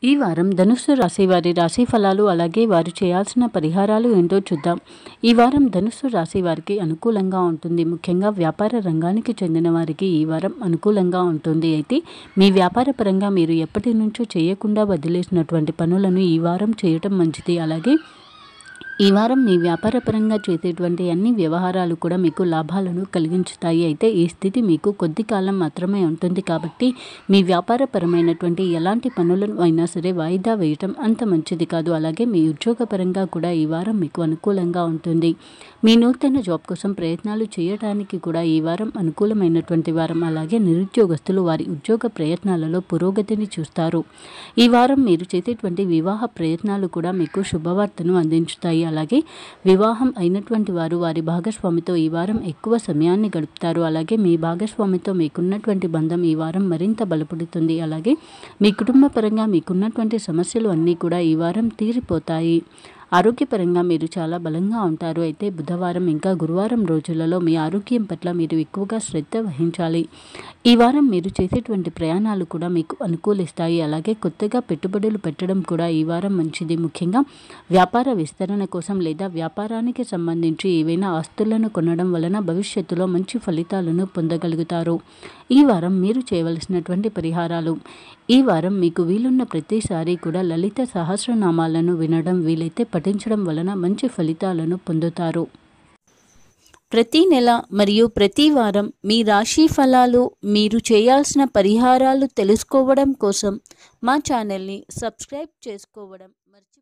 ఈ వారం ధనుస్సు రాశి వారి రాశి ఫలాలు అలాగే వారు చేయాల్సిన పరిహారాలు ఏంటో చూద్దాం ఈ వారం ధనుస్సు రాశి వారికి అనుకూలంగా ఉంటుంది ముఖ్యంగా వ్యాపార రంగానికి చెందిన వారికి ఈ వారం అనుకూలంగా ఉంటుంది అయితే మీ వ్యాపార పరంగా మీరు ఎప్పటి నుంచో చేయకుండా వదిలేసినటువంటి పనులను ఈ వారం చేయటం మంచిది అలాగే ఈ వారం మీ వ్యాపారపరంగా చేసేటువంటి అన్ని వ్యవహారాలు కూడా మీకు లాభాలను కలిగించుతాయి అయితే ఈ స్థితి మీకు కొద్ది కాలం మాత్రమే ఉంటుంది కాబట్టి మీ వ్యాపారపరమైనటువంటి ఎలాంటి పనులను అయినా సరే వాయిదా వేయటం అంత మంచిది కాదు అలాగే మీ ఉద్యోగపరంగా కూడా ఈ వారం మీకు అనుకూలంగా ఉంటుంది మీ నూతన జాబ్ కోసం ప్రయత్నాలు చేయడానికి కూడా ఈ వారం అనుకూలమైనటువంటి వారం అలాగే నిరుద్యోగస్తులు వారి ఉద్యోగ ప్రయత్నాలలో పురోగతిని చూస్తారు ఈ వారం మీరు చేసేటువంటి వివాహ ప్రయత్నాలు కూడా మీకు శుభవార్తను అందించుతాయి అలాగే వివాహం అయినటువంటి వారు వారి భాగస్వామితో ఈ వారం ఎక్కువ సమయాన్ని గడుపుతారు అలాగే మీ భాగస్వామితో మీకున్నటువంటి బంధం ఈ వారం మరింత బలపడుతుంది అలాగే మీ కుటుంబ పరంగా మీకున్నటువంటి సమస్యలు అన్నీ కూడా ఈ వారం తీరిపోతాయి ఆరోగ్యపరంగా మీరు చాలా బలంగా ఉంటారు అయితే బుధవారం ఇంకా గురువారం రోజులలో మీ ఆరోగ్యం పట్ల మీరు ఎక్కువగా శ్రద్ధ వహించాలి ఈ వారం మీరు చేసేటువంటి ప్రయాణాలు కూడా మీకు అనుకూలిస్తాయి అలాగే కొత్తగా పెట్టుబడులు పెట్టడం కూడా ఈ వారం మంచిది ముఖ్యంగా వ్యాపార విస్తరణ కోసం లేదా వ్యాపారానికి సంబంధించి ఏవైనా ఆస్తులను కొనడం వలన భవిష్యత్తులో మంచి ఫలితాలను పొందగలుగుతారు ఈ వారం మీరు చేయవలసినటువంటి పరిహారాలు ఈ వారం మీకు వీలున్న ప్రతిసారి కూడా లలిత సహస్రనామాలను వినడం వీలైతే పఠించడం వలన మంచి ఫలితాలను పొందుతారు ప్రతి నెల మరియు ప్రతి వారం మీ రాశి ఫలాలు మీరు చేయాల్సిన పరిహారాలు తెలుసుకోవడం కోసం మా ఛానల్ని సబ్స్క్రైబ్ చేసుకోవడం మర్చి